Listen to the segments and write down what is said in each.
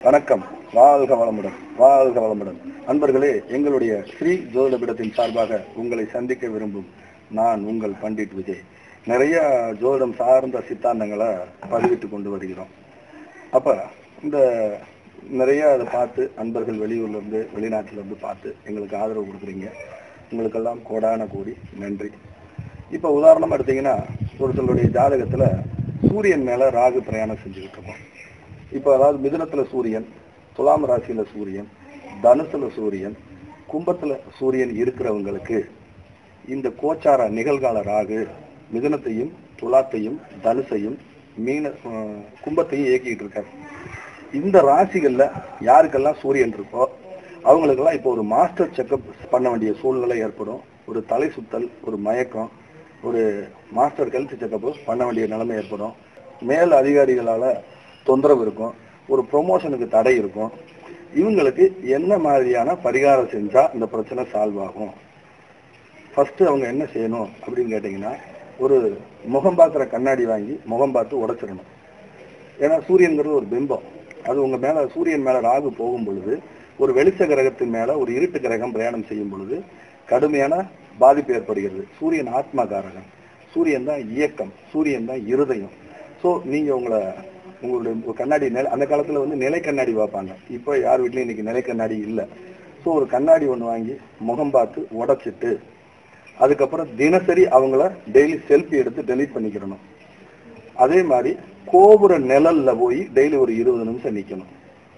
வணக்கம் வாழ்க வளமுடன் வாழ்க வளமுடன் அன்பர்களே எங்களுடைய ஸ்ரீ ஜோதிடபீடத்தின் சார்பாக உங்களை சந்திக்க விரும்பும் நான் உங்கள் பண்டிட் விஜய் நிறைய ஜோதிடம் சார்ந்த சித்தாந்தங்களை பதிவிட்டு கொண்டு வருகிறோம் அப்ப இந்த நிறைய அதை பார்த்து அன்பர்கள் வெளியூர்ல இருந்து வெளிநாட்டுல இருந்து பார்த்து எங்களுக்கு ஆதரவு கொடுக்குறீங்க உங்களுக்கெல்லாம் கோடான கோடி நன்றி இப்ப உதாரணமா எடுத்தீங்கன்னா ஒருத்தருடைய ஜாதகத்துல சூரியன் மேல ராகு பிரயாணம் செஞ்சுக்கிட்டு இருக்கோம் இப்ப அதாவது மிதுனத்துல சூரியன் துலாம் ராசியில சூரியன் தனுசுல சூரியன் கும்பத்துல சூரியன் இருக்கிறவங்களுக்கு இந்த கோச்சார நிகழ்கால ராகு மிதுனத்தையும் துலாத்தையும் தனுசையும் மீன அஹ், கும்பத்தையும் இயக்கிட்டு இருக்காரு இந்த ராசிகள்ல யாருக்கெல்லாம் சூரியன் இருக்கோ அவங்களுக்கெல்லாம் இப்போ ஒரு மாஸ்டர் செக்கப் பண்ண வேண்டிய சூழ்நிலை ஏற்படும் ஒரு தலை சுத்தல் ஒரு மயக்கம் ஒரு மாஸ்டர் ஹெல்த் செக்கப் பண்ண வேண்டிய நிலைமை ஏற்படும் மேல் அதிகாரிகளால தொந்தரவு இருக்கும் ஒரு ப்ரொமோஷனுக்கு தடை இருக்கும் இவங்களுக்கு என்ன மாதிரியான பரிகாரம் செஞ்சா இந்த பிரச்சனை சால்வ் ஆகும் ஃபர்ஸ்ட் அவங்க என்ன செய்யணும் அப்படின்னு கேட்டிங்கன்னா ஒரு முகம் பார்க்குற கண்ணாடி வாங்கி முகம் பார்த்து உடைச்சிடணும் ஏன்னா சூரியன்கிறது ஒரு பிம்பம் அது உங்க மேல சூரியன் மேல ராகு போகும் பொழுது ஒரு வெளிச்ச கிரகத்தின் மேல ஒரு இருட்டு கிரகம் பிரயாணம் செய்யும் பொழுது கடுமையான பாதிப்பு ஏற்படுகிறது சூரியன் ஆத்மகாரகன் சூரியன் தான் இயக்கம் சூரியன் தான் இருதயம் ஸோ நீங்க உங்களை உங்களுடைய ஒரு கண்ணாடி நில அந்த காலத்துல வந்து நிலை கண்ணாடி பார்ப்பாங்க இப்போ யார் வீட்லயும் இன்னைக்கு நிலை கண்ணாடி இல்லை ஸோ ஒரு கண்ணாடி ஒன்று வாங்கி முகம் பார்த்து உடைச்சிட்டு அதுக்கப்புறம் தினசரி அவங்கள டெய்லி செல்ஃபி எடுத்து டெலீட் பண்ணிக்கிறணும் அதே மாதிரி கோபுர நிழல்ல போய் டெய்லி ஒரு இருபது நிமிஷம் நிக்கணும்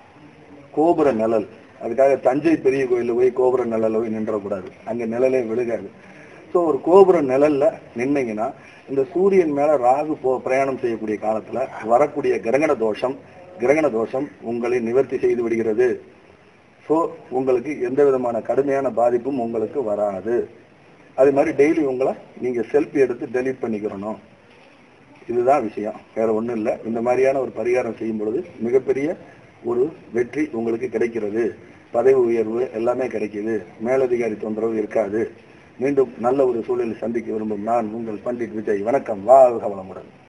கோபுர நிழல் அதுக்காக தஞ்சை பெரிய கோயில்ல போய் கோபுர நிழல்ல போய் நின்றக்கூடாது அங்க நிழலே விழுகாது ஸோ ஒரு கோபுர நிழல்ல நின்னீங்கன்னா இந்த சூரியன் மேல ராகு போ பிரயாணம் செய்யக்கூடிய காலத்துல வரக்கூடிய கிரகண தோஷம் கிரகண தோஷம் உங்களை நிவர்த்தி செய்து விடுகிறது ஸோ உங்களுக்கு எந்த விதமான கடுமையான பாதிப்பும் உங்களுக்கு வராது அது மாதிரி டெய்லி உங்களை நீங்க செல்ஃபி எடுத்து டெலீட் பண்ணிக்கிறணும் இதுதான் விஷயம் வேற ஒண்ணும் இல்ல இந்த மாதிரியான ஒரு பரிகாரம் செய்யும் பொழுது மிகப்பெரிய ஒரு வெற்றி உங்களுக்கு கிடைக்கிறது பதவி உயர்வு எல்லாமே கிடைக்குது மேலதிகாரி தொந்தரவு இருக்காது மீண்டும் நல்ல ஒரு சூழலில் சந்திக்க விரும்பும் நான் உங்கள் பண்டிட் விஜய் வணக்கம் வாழ்க வளமுடன்